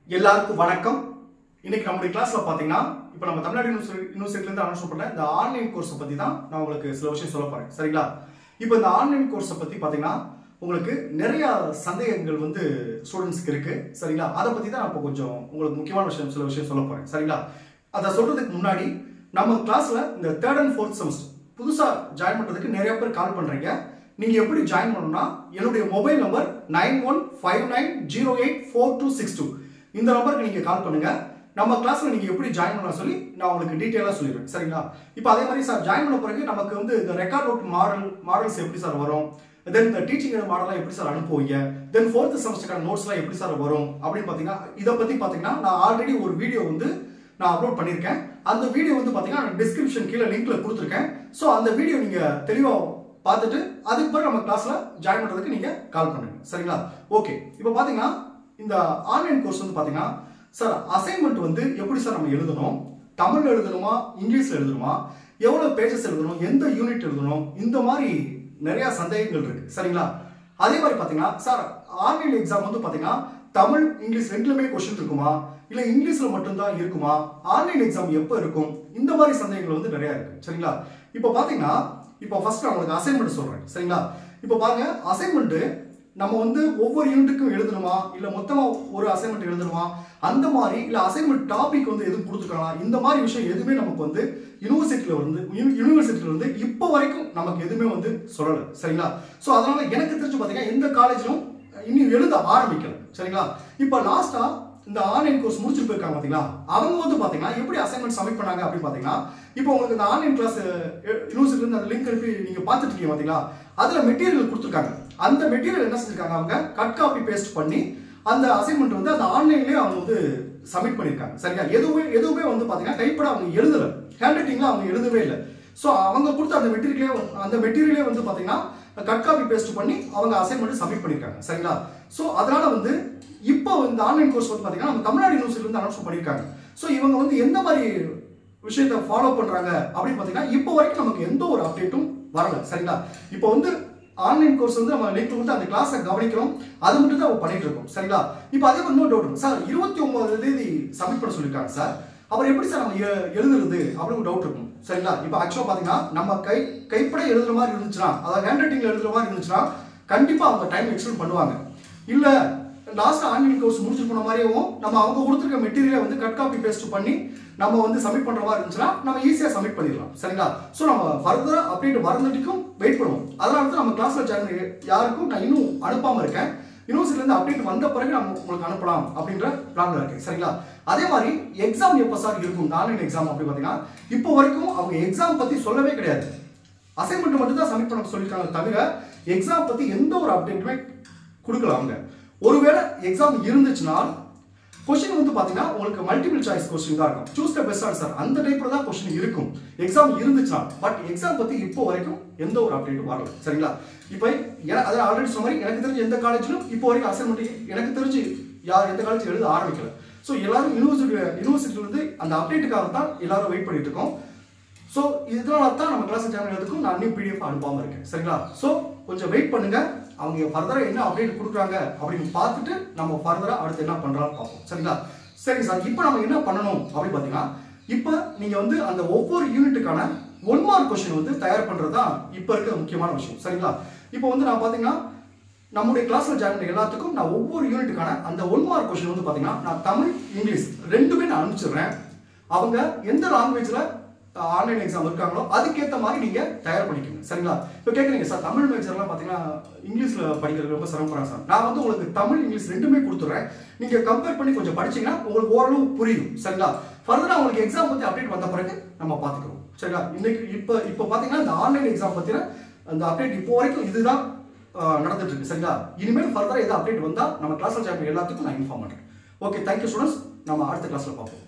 எல்லாருக்கும் வணக்கம் இன்னைக்கு நம்முடைய கிளாஸ்ல பாத்தீங்கன்னா இப்போ நம்ம தமிழ்நாடு யூனிவர்சிட்டி யூனிவர்சிட்டில இருந்து அனௌன்ஸ் பண்ண இந்த ஆன்லைன் கோர்ஸை பத்தி தான் நான் உங்களுக்கு சில விஷயம் சொல்ல போறேன் சரிங்களா இப்போ இந்த ஆன்லைன் கோர்ஸை பத்தி பாத்தீங்கன்னா உங்களுக்கு நிறைய சந்தேகங்கள் வந்து ஸ்டூடெண்ட்ஸ்க்கு இருக்கு சரிங்களா அதை பத்தி தான் நான் இப்போ கொஞ்சம் உங்களுக்கு முக்கியமான விஷயம் சில விஷயம் சொல்ல போறேன் சரிங்களா அதை சொல்றதுக்கு முன்னாடி நம்ம கிளாஸ்ல இந்த தேர்ட் அண்ட் ஃபோர்த் செமஸ்டர் புதுசா ஜாயின் பண்றதுக்கு நிறைய பேர் கால் பண்றீங்க நீங்க எப்படி ஜாயின் பண்ணணும்னா என்னுடைய mobile number nine one five nine zero eight four two six two இந்த நம்பருக்கு நீங்க கால் பண்ணுங்க நம்ம கிளாஸ்ல நீங்க எப்படி ஜாயின் பண்ண சொல்லி நான் உங்களுக்கு டீட்டெயிலாக சொல்லிடுறேன் சரிங்களா இப்போ அதே மாதிரி சார் ஜாயின் பண்ண பிறகு நமக்கு வந்து இந்த ரெக்கார்ட் அவுட் மாடல் மாடல்ஸ் எப்படி சார் வரும் தென் இந்த டீச்சிங் மாடலாம் எப்படி சார் அனுப்புவீங்க தென் ஃபோர்த் செமஸ்டருக்கான நோட்ஸ்லாம் எப்படி சார் வரும் அப்படின்னு பார்த்தீங்கன்னா இதை பத்தி பார்த்தீங்கன்னா நான் ஆல்ரெடி ஒரு வீடியோ வந்து நான் அப்லோட் பண்ணியிருக்கேன் அந்த வீடியோ வந்து பார்த்தீங்கன்னா டிஸ்கிரிப்ஷன் கீழே லிங்க்ல கொடுத்துருக்கேன் ஸோ அந்த வீடியோ நீங்க தெளிவாக பார்த்துட்டு அதுக்கு பிறகு நம்ம கிளாஸ்ல ஜாயின் பண்றதுக்கு நீங்க கால் பண்ணுங்க சரிங்களா ஓகே இப்போ பாத்தீங்கன்னா இந்த ஆன்லைன் கோர்ஸ் வந்து பாத்தீங்கன்னா சார் அசைன்மெண்ட் வந்து எப்படி சார் நம்ம எழுதணும் தமிழ்ல எழுதணுமா இங்கிலீஷ்ல எழுதணுமா எவ்வளவு பேஜஸ் எழுதணும் எந்த யூனிட் எழுதணும் இந்த மாதிரி நிறைய சந்தேகங்கள் இருக்கு சரிங்களா அதே மாதிரி பாத்தீங்கன்னா சார் ஆன்லைன் எக்ஸாம் வந்து பாத்தீங்கன்னா தமிழ் இங்கிலீஷ் ரெண்டுலயுமே கொஸ்டின் இருக்குமா இல்ல இங்கிலீஷ்ல மட்டும்தான் இருக்குமா ஆன்லைன் எக்ஸாம் எப்போ இருக்கும் இந்த மாதிரி சந்தேகங்கள் வந்து நிறைய இருக்கு சரிங்களா இப்போ பாத்தீங்கன்னா இப்போ ஃபர்ஸ்ட் நான் உங்களுக்கு அசைன்மெண்ட் சொல்றேன் சரிங்களா இப்போ பாருங்க அசைன்மெண்ட் நம்ம வந்து ஒவ்வொரு யூனிட்டுக்கும் எழுதணுமா இல்ல மொத்தமா ஒரு அசைன்மெண்ட் எழுதணுமா அந்த மாதிரி இல்ல அசைன்மெண்ட் டாபிக் வந்து எதுவும் கொடுத்துருக்கலாம் இந்த மாதிரி விஷயம் எதுவுமே நமக்கு வந்து யூனிவர்சிட்டியில வந்து யூனிவர்சிட்டியில வந்து இப்போ வரைக்கும் நமக்கு எதுவுமே வந்து சொல்லல சரிங்களா சோ அதனால எனக்கு தெரிஞ்சு பாத்தீங்கன்னா எந்த காலேஜிலும் இன்னும் எழுத ஆரம்பிக்கல சரிங்களா இப்போ லாஸ்டா இந்த ஆன்லைன் கோர்ஸ் முடிச்சுட்டு போயிருக்காங்க பாத்தீங்களா அவங்க வந்து பாத்தீங்கன்னா எப்படி அசைன்மெண்ட் சப்மிட் பண்ணாங்க அப்படின்னு பாத்தீங்கன்னா இப்போ உங்களுக்கு இந்த ஆன்லைன் கிளாஸ் யூனிவர்சிட்டில இருந்து அந்த லிங்க் அனுப்பி நீங்க பாத்துட்டு இருக்கீங்க பாத்தீங்களா அதுல மெட்டீரியல் கொடுத்துருக்காங்க அந்த மெட்டீரியல் என்ன செஞ்சிருக்காங்க அவங்க கட் காப்பி பேஸ்ட் பண்ணி அந்த அசைன்மெண்ட் வந்து அந்த ஆன்லைன்லயே அவங்க வந்து சப்மிட் பண்ணிருக்காங்க சரியா எதுவுமே எதுவுமே வந்து பாத்தீங்கன்னா கைப்பட அவங்க எழுதல ஹேண்ட் ரைட்டிங்ல அவங்க எழுதவே இல்லை ஸோ அவங்க கொடுத்த அந்த மெட்டீரியலே அந்த மெட்டீரியலே வந்து பாத்தீங்கன்னா கட் காப்பி பேஸ்ட் பண்ணி அவங்க அசைன்மெண்ட் சப்மிட் பண்ணிருக்காங்க சரிங்களா ஸோ அதனால வந்து இப்போ இந்த ஆன்லைன் கோர்ஸ் வந்து பாத்தீங்கன்னா நம்ம தமிழ்நாடு யூனிவர்சிட்டில இருந்து அனௌன்ஸ் பண்ணிருக்காங்க ஸோ இவங்க வந்து எந்த மாதிரி விஷயத்தை ஃபாலோ பண்றாங்க அப்படின்னு பாத்தீங்கன்னா இப்போ வரைக்கும் நமக்கு எந்த ஒரு அப்டேட்டும் வரல சரிங்களா இப்போ வந்து ஆன்லைன் கோர்ஸ் வந்து நம்ம லிங்க் கொடுத்து அந்த கிளாஸை கவனிக்கிறோம் அது மட்டும் தான் பண்ணிட்டு இருக்கோம் சரிங்களா இப்போ அதே மாதிரி இன்னொரு டவுட் இருக்கு சார் இருபத்தி ஒன்பது தேதி சப்மிட் பண்ண சொல்லியிருக்காங்க சார் அப்புறம் எப்படி சார் நம்ம எ- எழுதுறது அப்படின்னு ஒரு டவுட் இருக்கும் சரிங்களா இப்போ ஆக்சுவலாக பார்த்தீங்கன்னா நம்ம கை கைப்பட எழுதுற மாதிரி இருந்துச்சுன்னா அதாவது ஹேண்ட் ரைட்டிங்ல எழுதுற மாதிரி இருந்துச்சுன்னா கண்டிப்பாக அவங்க டைம் எக்ஸ்டெண்ட் பண்ணுவாங்க இல்லை லாஸ்ட் ஆன்லைன் கோர்ஸ் முடிச்சுட்டு போன மாதிரியும் நம்ம அவங்க கொடுத்துருக்க மெட்டீரியலை வந்து கட் காப்பி பேஸ்ட் பண்ணி நம்ம வந்து சப்மிட் பண்ற மாதிரி இருந்துச்சுன்னா நம்ம ஈஸியாக சப்மிட் பண்ணிடலாம் சரிங்களா ஸோ நம்ம ஃபர்தரா அப்டேட் வரதுக்கும் வெயிட் பண்ணுவோம் அதனால தான் நம்ம கிளாஸ்ல ஜாயின் யாருக்கும் நான் இன்னும் அனுப்பாம இருக்கேன் யூனிவர்சிட்டில இருந்து அப்டேட் வந்த பிறகு நம்ம உங்களுக்கு அனுப்பலாம் அப்படின்ற பிளான்ல இருக்கு சரிங்களா அதே மாதிரி எக்ஸாம் எப்போ சார் இருக்கும் ஆன்லைன் எக்ஸாம் அப்படி பார்த்தீங்கன்னா இப்போ வரைக்கும் அவங்க எக்ஸாம் பத்தி சொல்லவே கிடையாது அசைன்மெண்ட் மட்டும் தான் சப்மிட் பண்ண சொல்லியிருக்காங்க தவிர எக்ஸாம் பத்தி எந்த ஒரு அப்டேட்டுமே கொடுக்கல அவங்க ஒருவேளை எக்ஸாம் இருந்துச்சுன்னா கொஸ்டின் வந்து பாத்தீங்கன்னா உங்களுக்கு மல்டிபிள் சாய்ஸ் கொஸ்டின் தான் இருக்கும் சூஸ் த பெஸ்ட் ஆன்சர் அந்த டைப்ல தான் கொஸ்டின் இருக்கும் எக்ஸாம் இருந்துச்சுன்னா பட் எக்ஸாம் பத்தி இப்போ வரைக்கும் எந்த ஒரு அப்டேட்டும் வரல சரிங்களா இப்போ என- அதாவது ஆல்ரெடி சொன்ன மாதிரி எனக்கு தெரிஞ்ச எந்த காலேஜிலும் இப்போ வரைக்கும் அசைன்மெண்ட் எனக்கு தெரிஞ்சு யார் எந்த காலேஜ் எழுத ஆரம்பிக்கல ஸோ எல்லாரும் யூனிவர்சிட்டி யூனிவர்சிட்டில இருந்து அந்த அப்டேட்டுக்காக தான் எல்லாரும் வெயிட் பண்ணிட்டு இருக்கோம் ஸோ இதனால தான் நம்ம கிளாஸ் சேனலுக்கும் நான் இன்னும் பிடிஎஃப் அனுப்பாம இருக்கேன் சரிங்களா ஸோ கொஞ்சம் வெயிட் பண்ணுங்க அவங்க ஃபர்தரா என்ன அப்டேட் கொடுக்குறாங்க அப்படின்னு பார்த்துட்டு நம்ம ஃபர்தரா அடுத்து என்ன பண்றான்னு பார்ப்போம் சரிங்களா சரி சார் இப்போ நம்ம என்ன பண்ணணும் அப்படின்னு பார்த்தீங்கன்னா இப்போ நீங்க வந்து அந்த ஒவ்வொரு யூனிட்டுக்கான ஒன் மார்க் கொஸ்டின் வந்து தயார் பண்றது தான் இப்போ இருக்கிற முக்கியமான விஷயம் சரிங்களா இப்போ வந்து நான் பார்த்தீங்கன்னா நம்முடைய கிளாஸ்ல ஜாயின் பண்ண எல்லாத்துக்கும் நான் ஒவ்வொரு யூனிட்டுக்கான அந்த ஒன் மார்க் கொஸ்டின் வந்து பாத்தீங்கன்னா நான் தமிழ் இங்கிலீஷ் ரெண்டுமே நான் அனுப்பிச்சிடுறேன் அவங்க எந்த லாங்குவேஜ்ல ஆன்லைன் எக்ஸாம் இருக்காங்களோ அதுக்கேற்ற மாதிரி நீங்க தயார் பண்ணிக்கோங்க சரிங்களா இப்போ கேட்குறீங்க சார் தமிழ் மேஜர்லாம் பார்த்தீங்கன்னா இங்கிலீஷ்ல படிக்கிறது ரொம்ப சிரமப்படுறாங்க சார் நான் வந்து உங்களுக்கு தமிழ் இங்கிலீஷ் ரெண்டுமே கொடுத்துட்றேன் நீங்க கம்பேர் பண்ணி கொஞ்சம் படிச்சீங்கன்னா உங்களுக்கு ஓரளவு புரியும் சரிங்களா ஃபர்தரா உங்களுக்கு எக்ஸாம் பத்தி அப்டேட் வந்த பிறகு நம்ம பார்த்துக்கிறோம் சரிங்களா இன்னைக்கு இப்போ இப்போ பார்த்தீங்கன்னா இந்த ஆன்லைன் எக்ஸாம் பத்தின அந்த அப்டேட் இப்போ வரைக்கும் இதுதான் ஆஹ் நடந்துட்டு இருக்கு சரிங்களா இனிமேல் ஃபர்தரா ஏதாவது அப்டேட் வந்தா நம்ம கிளாஸ்ல ஜாயின் பண்ண எல்லாத்துக்கும் நான் இன்ஃபார்ம் பண்றேன் ஓகே தேங்க்யூ ஸ்டூடெண்ட்ஸ் நம்ம அடுத்த கிளாஸ்ல பார்ப்போம்